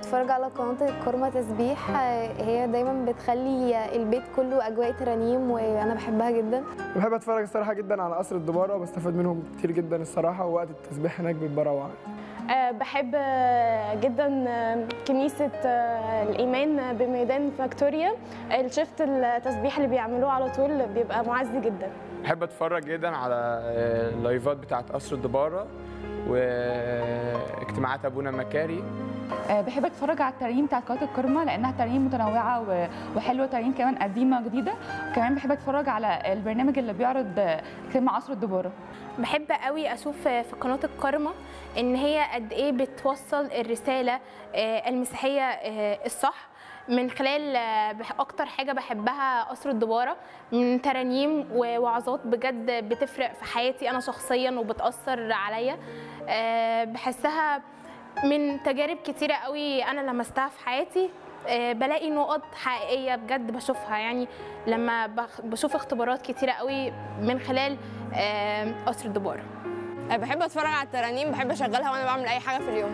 اتفرج على قناه الكورمه تسبيح هي دايما بتخلي البيت كله اجواء ترانيم وانا بحبها جدا بحب اتفرج الصراحه جدا على قصر الدباره وبستفاد منهم كتير جدا الصراحه ووقت التسبيح هناك بيبقى روعه آه، بحب آه، جدا آه، كنيسة آه، الإيمان بميدان فاكتوريا الشفت التسبيح اللي بيعملوه على طول بيبقى معز جدا بحب اتفرج جدا على آه، اللايفات بتاعت قصر الدباره واجتماعات ابونا مكاري آه، بحب اتفرج على الترانيم بتاعت قناه الكرمه لانها ترانيم متنوعه و- وحلوه ترانيم كمان قديمه وجديده وكمان بحب اتفرج على البرنامج اللي بيعرض آه، كلمه عصر الدباره بحب قوي اشوف في قناه الكرمه ان هي قد ايه بتوصل الرساله آه، المسيحيه آه، الصح من خلال آه، بح- اكتر حاجه بحبها قصر الدباره من ترانيم ووعظات بجد بتفرق في حياتي انا شخصيا وبتاثر عليا آه، بحسها من تجارب كتيره قوي انا لمستها في حياتي آه، بلاقي نقط حقيقيه بجد بشوفها يعني لما بخ- بشوف اختبارات كتيره قوي من خلال آه، قصر الدباره بحب اتفرج على الترانيم بحب اشغلها وانا بعمل اي حاجه في اليوم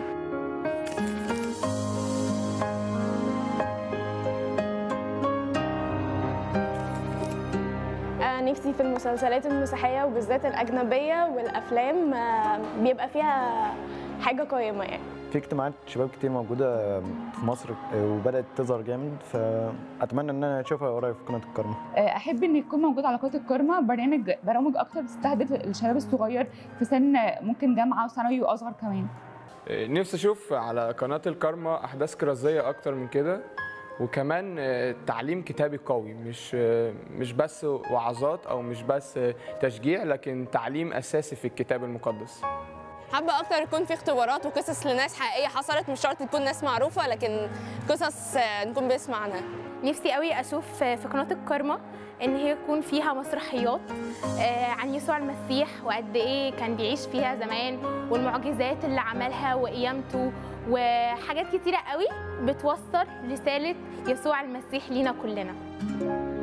آه، نفسي في المسلسلات المسيحية وبالذات الأجنبية والأفلام آه، بيبقى فيها حاجة قيمة يعني في اجتماعات شباب كتير موجودة في مصر وبدأت تظهر جامد فأتمنى إن أنا أشوفها قريب في قناة الكرمة آه، احب ان يكون موجود على قناه الكرمه برنامج برامج اكتر بتستهدف الشباب الصغير في سن آه، ممكن جامعه وثانوي واصغر كمان آه، نفسي اشوف على قناه الكارما احداث كرازيه اكتر من كده وكمان آه، تعليم كتابي قوي مش آه، مش بس وعظات او مش بس آه، تشجيع لكن تعليم اساسي في الكتاب المقدس حابه اكتر يكون في اختبارات وقصص لناس حقيقيه حصلت مش شرط تكون ناس معروفه لكن قصص آه، نكون بنسمع عنها نفسي قوي اشوف في قناه الكرمه ان هي يكون فيها مسرحيات آه، عن يسوع المسيح وقد ايه كان بيعيش فيها زمان والمعجزات اللي عملها وقيامته وحاجات كتيره قوي بتوصل رساله يسوع المسيح لينا كلنا